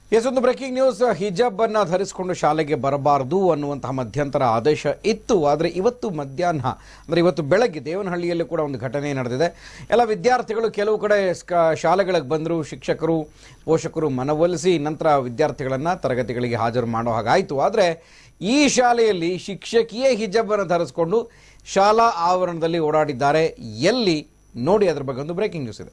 S ಒಂದು breaking news ಹಿಜಾಬ್ ಅನ್ನ ಧರಿಸಿಕೊಂಡು ಶಾಲೆಗೆ ಬರಬಾರದು ಅನ್ನುವಂತಹ ಮಧ್ಯಂತರ ಆದೇಶ ಇತ್ತು ಆದರೆ ಇವತ್ತು ಮಧ್ಯಾಹ್ನ ಅಂದರೆ ಇವತ್ತು ಬೆಳಗ್ಗೆ ದೇವನಹಳ್ಳಿಯಲ್ಲಿ ಕೂಡ ಒಂದು ಘಟನೆ ನಡೆದಿದೆ ಎಲ್ಲ ವಿದ್ಯಾರ್ಥಿಗಳು ಕೆಲವು ಕಡೆ ಸ್ಕ- ಶಾಲೆಗಳಿಗೆ ಬಂದರು ಶಿಕ್ಷಕರು ಪೋಷಕರು ಮನವೊಲಿಸಿ ನಂತರ ವಿದ್ಯಾರ್ಥಿಗಳನ್ನು ತರಗತಿಗಳಿಗೆ ಹಾಜರು ಮಾಡೋ ಹಾಗಾಯಿತು ಆದರೆ ಈ ಶಾಲೆಯಲ್ಲಿ ಶಿಕ್ಷಕಿಯೇ ಹಿಜಾಬ್ ಅನ್ನು ಧರಿಸಿಕೊಂಡು ಶಾಲಾ ಆವರಣದಲ್ಲಿ ಓಡಾಡಿದ್ದಾರೆ ಎಲ್ಲಿ ನೋಡಿ ಅದರ ಬಗ್ಗೆ ಒಂದು ಬ್ರೇಕಿಂಗ್ ನ್ಯೂಸ್ ಇದೆ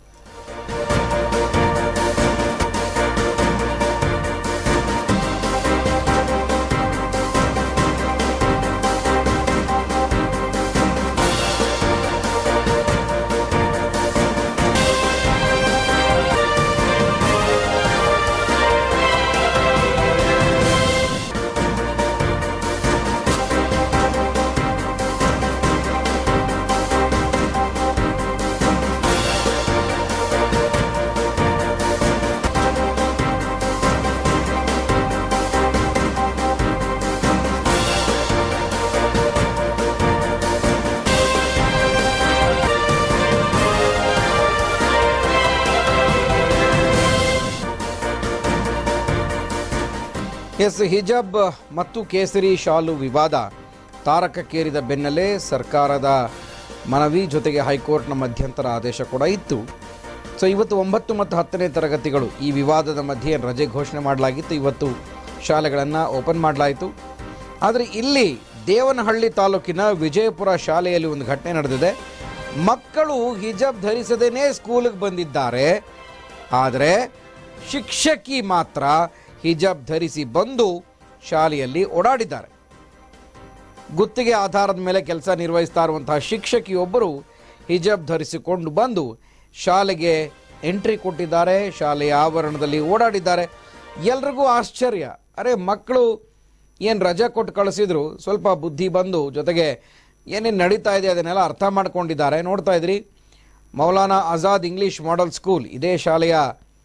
ಎಸ್ ಹಿಜಾಬ್ ಮತ್ತು ಕೇಸರಿ ಶಾಲು ವಿವಾದ ತಾರಕಕ್ಕೇರಿದ ಬೆನ್ನಲ್ಲೇ ಸರ್ಕಾರದ ಮನವಿ ಜೊತೆಗೆ ಹೈಕೋರ್ಟ್ನ ಮಧ್ಯಂತರ ಆದೇಶ ಕೂಡ ಇತ್ತು ಸೊ ಇವತ್ತು ಒಂಬತ್ತು ಮತ್ತು ಹತ್ತನೇ ತರಗತಿಗಳು ಈ ವಿವಾದದ ಮಧ್ಯೆ ರಜೆ ಘೋಷಣೆ ಮಾಡಲಾಗಿತ್ತು ಇವತ್ತು ಶಾಲೆಗಳನ್ನು ಓಪನ್ ಮಾಡಲಾಯಿತು ಆದರೆ ಇಲ್ಲಿ ದೇವನಹಳ್ಳಿ ತಾಲೂಕಿನ ವಿಜಯಪುರ ಶಾಲೆಯಲ್ಲಿ ಒಂದು ಘಟನೆ ನಡೆದಿದೆ ಮಕ್ಕಳು ಹಿಜಾಬ್ ಧರಿಸದೇನೆ ಸ್ಕೂಲಿಗೆ ಬಂದಿದ್ದಾರೆ ಆದರೆ ಶಿಕ್ಷಕಿ ಮಾತ್ರ ಹಿಜಾಬ್ ಧರಿಸಿ ಬಂದು ಶಾಲೆಯಲ್ಲಿ ಓಡಾಡಿದ್ದಾರೆ ಗುತ್ತಿಗೆ ಆಧಾರದ ಮೇಲೆ ಕೆಲಸ ನಿರ್ವಹಿಸ್ತಾ ಇರುವಂತಹ ಶಿಕ್ಷಕಿಯೊಬ್ಬರು ಹಿಜಾಬ್ ಧರಿಸಿಕೊಂಡು ಬಂದು ಶಾಲೆಗೆ ಎಂಟ್ರಿ ಕೊಟ್ಟಿದ್ದಾರೆ ಶಾಲೆಯ ಆವರಣದಲ್ಲಿ ಓಡಾಡಿದ್ದಾರೆ ಎಲ್ರಿಗೂ ಆಶ್ಚರ್ಯ ಅರೆ ಮಕ್ಕಳು ಏನು ರಜೆ ಕೊಟ್ಟು ಕಳಿಸಿದ್ರು ಸ್ವಲ್ಪ ಬುದ್ಧಿ ಬಂದು ಜೊತೆಗೆ ಏನೇನು ನಡೀತಾ ಇದೆ ಅದನ್ನೆಲ್ಲ ಅರ್ಥ ಮಾಡ್ಕೊಂಡಿದ್ದಾರೆ ನೋಡ್ತಾ ಇದ್ರಿ Maulana Azad English model school ಇದೇ ಶಾಲೆಯ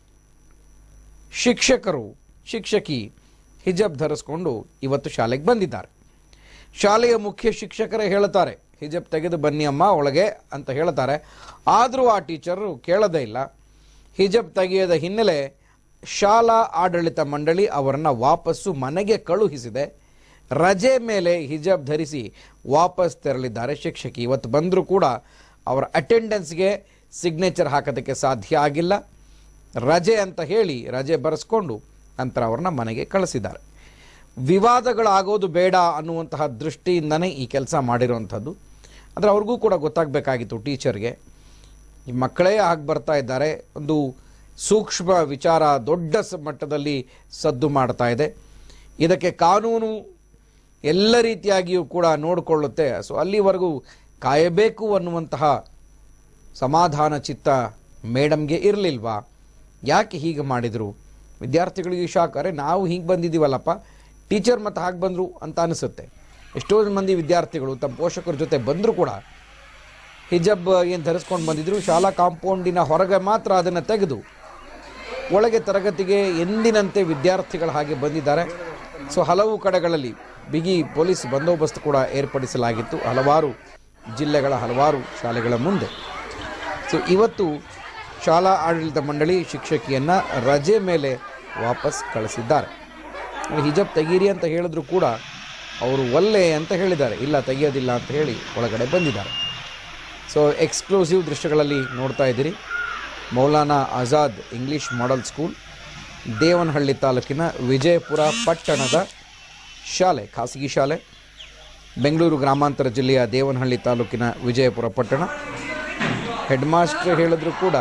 ಶಿಕ್ಷಕರು ಶಿಕ್ಷಕಿ ಹಿಜಾಬ್ ಧರಿಸ್ಕೊಂಡು ಇವತ್ತು ಶಾಲೆಗೆ ಬಂದಿದ್ದಾರೆ ಶಾಲೆಯ ಮುಖ್ಯ ಶಿಕ್ಷಕರೇ ಹೇಳ್ತಾರೆ ಹಿಜಾಬ್ ತೆಗೆದು ಬನ್ನಿ ಅಮ್ಮ ಒಳಗೆ ಅಂತ ಹೇಳ್ತಾರೆ ಆದರೂ ಆ ಟೀಚರು ಕೇಳದೇ ಇಲ್ಲ ಹಿಜಾಬ್ ತೆಗೆಯದ ಹಿನ್ನೆಲೆ ಶಾಲಾ ಆಡಳಿತ ಮಂಡಳಿ ಅವರನ್ನು ವಾಪಸ್ಸು ಮನೆಗೆ ಕಳುಹಿಸಿದೆ ರಜೆ ಮೇಲೆ ಹಿಜಾಬ್ ಧರಿಸಿ ವಾಪಸ್ ತೆರಳಿದ್ದಾರೆ ಶಿಕ್ಷಕಿ ಇವತ್ತು ಬಂದರೂ ಕೂಡ ಅವರ ಅಟೆಂಡೆನ್ಸ್ಗೆ ಸಿಗ್ನೇಚರ್ ಹಾಕೋದಕ್ಕೆ ಸಾಧ್ಯ ಆಗಿಲ್ಲ ರಜೆ ಅಂತ ಹೇಳಿ ರಜೆ ಬರೆಸ್ಕೊಂಡು ನಂತರ ಅವ್ರನ್ನ ಮನೆಗೆ ಕಳಿಸಿದ್ದಾರೆ ವಿವಾದಗಳಾಗೋದು ಬೇಡ ಅನ್ನುವಂತಹ ದೃಷ್ಟಿಯಿಂದನೇ ಈ ಕೆಲಸ ಮಾಡಿರುವಂಥದ್ದು ಆದರೆ ಅವ್ರಿಗೂ ಕೂಡ ಗೊತ್ತಾಗಬೇಕಾಗಿತ್ತು ಟೀಚರ್ಗೆ ಈ ಮಕ್ಕಳೇ ಆಗಿ ಬರ್ತಾ ಇದ್ದಾರೆ ಒಂದು ಸೂಕ್ಷ್ಮ ವಿಚಾರ ದೊಡ್ಡ ಸ- ಮಟ್ಟದಲ್ಲಿ ಸದ್ದು ಮಾಡ್ತಾ ಇದೆ ಇದಕ್ಕೆ ಕಾನೂನು ಎಲ್ಲ ರೀತಿಯಾಗಿಯೂ ಕೂಡ ನೋಡಿಕೊಳ್ಳುತ್ತೆ ಸೊ ಅಲ್ಲಿವರೆಗೂ ಕಾಯಬೇಕು ಅನ್ನುವಂತಹ ಸಮಾಧಾನ ಚಿತ್ತ ಮೇಡಮ್ಗೆ ಇರಲಿಲ್ವಾ ಯಾಕೆ ಹೀಗೆ ಮಾಡಿದರು ವಿದ್ಯಾರ್ಥಿಗಳಿಗೆ ಶಾಕ್ ಅರೆ ನಾವು ಹೀಗೆ ಬಂದಿದ್ದೀವಲ್ಲಪ್ಪ ಟೀಚರ್ ಮತ್ತು ಹಾಗೆ ಬಂದರು ಅಂತ ಅನಿಸುತ್ತೆ ಎಷ್ಟೋ ಮಂದಿ ವಿದ್ಯಾರ್ಥಿಗಳು ತಮ್ಮ ಪೋಷಕರ ಜೊತೆ ಬಂದರೂ ಕೂಡ ಹಿಜಬ್ ಏನು ಧರಿಸ್ಕೊಂಡು ಬಂದಿದ್ರು ಶಾಲಾ ಕಾಂಪೌಂಡಿನ ಹೊರಗೆ ಮಾತ್ರ ಅದನ್ನು ತೆಗೆದು ಒಳಗೆ ತರಗತಿಗೆ ಎಂದಿನಂತೆ ವಿದ್ಯಾರ್ಥಿಗಳ ಹಾಗೆ ಬಂದಿದ್ದಾರೆ ಸೊ ಹಲವು ಕಡೆಗಳಲ್ಲಿ ಬಿಗಿ ಪೊಲೀಸ್ ಬಂದೋಬಸ್ತ್ ಕೂಡ ಏರ್ಪಡಿಸಲಾಗಿತ್ತು ಹಲವಾರು ಜಿಲ್ಲೆಗಳ ಹಲವಾರು ಶಾಲೆಗಳ ಮುಂದೆ ಸೊ ಇವತ್ತು ಶಾಲಾ ಆಡಳಿತ ಮಂಡಳಿ ಶಿಕ್ಷಕಿಯನ್ನು ರಜೆ ಮೇಲೆ ವಾಪಸ್ ಕಳಿಸಿದ್ದಾರೆ ಹಿಜಬ್ ತೆಗೀರಿ ಅಂತ ಹೇಳಿದ್ರು ಕೂಡ ಅವರು ಒಲ್ಲೆ ಅಂತ ಹೇಳಿದ್ದಾರೆ ಇಲ್ಲ ತೆಗೆಯೋದಿಲ್ಲ ಅಂತ ಹೇಳಿ ಒಳಗಡೆ ಬಂದಿದ್ದಾರೆ ಸೊ ಎಕ್ಸ್ಕ್ಲೂಸಿವ್ ದೃಶ್ಯಗಳಲ್ಲಿ ನೋಡ್ತಾ ಇದ್ದೀರಿ Maulana Azad English model school Devanahalli ತಾಲೂಕಿನ ವಿಜಯಪುರ ಪಟ್ಟಣದ ಶಾಲೆ ಖಾಸಗಿ ಶಾಲೆ ಬೆಂಗಳೂರು ಗ್ರಾಮಾಂತರ ಜಿಲ್ಲೆಯ ದೇವನಹಳ್ಳಿ ತಾಲೂಕಿನ ವಿಜಯಪುರ ಪಟ್ಟಣ ಹೆಡ್ ಮಾಸ್ಟರ್ ಹೇಳಿದ್ರು ಕೂಡ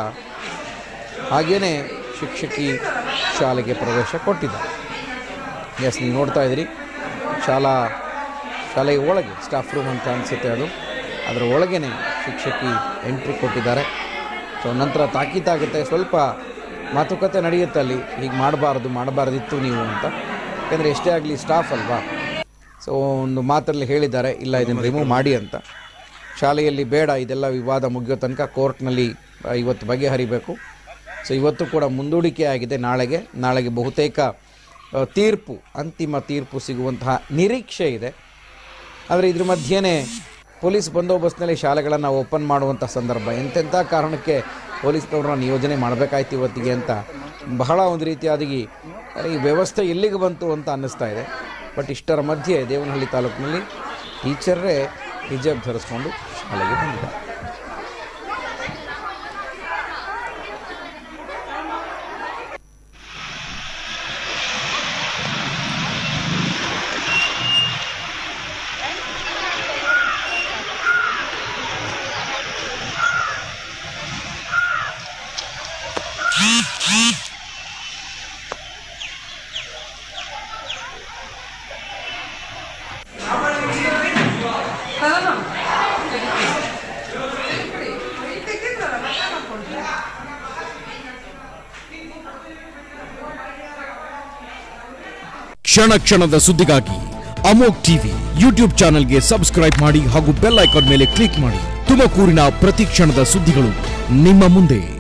ಹಾಗೇನೇ ಶಿಕ್ಷಕಿ ಶಾಲೆಗೆ ಪ್ರವೇಶ ಕೊಟ್ಟಿದ್ದಾರೆ ಎಸ್ ನೀವು ನೋಡ್ತಾ ಇದ್ದೀರಿ ಶಾಲಾ ಶಾಲೆಯ ಒಳಗೆ ಸ್ಟಾಫ್ ರೂಮ್ ಅಂತ ಅನಿಸುತ್ತೆ ಅದು ಅದರ ಒಳಗೇನೆ ಶಿಕ್ಷಕಿ ಎಂಟ್ರಿ ಕೊಟ್ಟಿದ್ದಾರೆ ಸೊ ನಂತರ ತಾಕೀತಾಗುತ್ತೆ ಸ್ವಲ್ಪ ಮಾತುಕತೆ ನಡೆಯುತ್ತೆ ಅಲ್ಲಿ ಹೀಗೆ ಮಾಡಬಾರ್ದು ಮಾಡಬಾರ್ದಿತ್ತು ನೀವು ಅಂತ ಯಾಕೆಂದರೆ ಎಷ್ಟೇ ಆಗಲಿ ಸ್ಟಾಫ್ ಅಲ್ವಾ ಸೊ ಒಂದು ಮಾತಲ್ಲಿ ಹೇಳಿದ್ದಾರೆ ಇಲ್ಲ ಇದನ್ನು ರಿಮೂವ್ ಮಾಡಿ ಅಂತ ಶಾಲೆಯಲ್ಲಿ ಬೇಡ ಇದೆಲ್ಲ ವಿವಾದ ಮುಗಿಯೋ ತನಕ ಕೋರ್ಟ್ನಲ್ಲಿ ಆ, ಇವತ್ತು ಬಗೆಹರಿಬೇಕು ಸೊ ಇವತ್ತು ಕೂಡ ಮುಂದೂಡಿಕೆ ಆಗಿದೆ ನಾಳೆಗೆ ನಾಳೆಗೆ ಬಹುತೇಕ ಆ, ತೀರ್ಪು ಅಂತಿಮ ತೀರ್ಪು ಸಿಗುವಂತಹ ನಿರೀಕ್ಷೆ ಇದೆ ಆದರೆ ಇದ್ರ ಮಧ್ಯೆನೇ ಪೊಲೀಸ್ ಬಂದೋಬಸ್ತ್ನಲ್ಲಿ ಶಾಲೆಗಳನ್ನು ಓಪನ್ ಮಾಡುವಂಥ ಸಂದರ್ಭ ಎಂತೆಂಥ ಕಾರಣಕ್ಕೆ ಪೊಲೀಸ್ನವ್ರನ್ನ ನಿಯೋಜನೆ ಮಾಡಬೇಕಾಯ್ತು ಇವತ್ತಿಗೆ ಅಂತ ಬಹಳ ಒಂದು ರೀತಿಯಾಗಿ ಈ ವ್ಯವಸ್ಥೆ ಎಲ್ಲಿಗೆ ಬಂತು ಅಂತ ಅನ್ನಿಸ್ತಾ ಇದೆ ಬಟ್ ಇಷ್ಟರ ಮಧ್ಯೆ ದೇವನಹಳ್ಳಿ ತಾಲೂಕಿನಲ್ಲಿ ಟೀಚರೇ ಹಿಜಾಬ್ ಧರಿಸ್ಕೊಂಡು ಶಾಲೆಗೆ ಬಂದಿದ್ದಾರೆ ಕ್ಷಣ ಕ್ಷಣದ ಸುದ್ದಿಗಾಗಿ ಅಮೋಕ್ ಟಿವಿ ಯೂಟ್ಯೂಬ್ ಚಾನೆಲ್ಗೆ ಸಬ್ಸ್ಕ್ರೈಬ್ ಮಾಡಿ ಹಾಗೂ ಬೆಲ್ ಐಕಾನ್ ಮೇಲೆ ಕ್ಲಿಕ್ ಮಾಡಿ ತುಮಕೂರಿನ ಪ್ರತಿ ಕ್ಷಣದ ಸುದ್ದಿಗಳು ನಿಮ್ಮ ಮುಂದೆ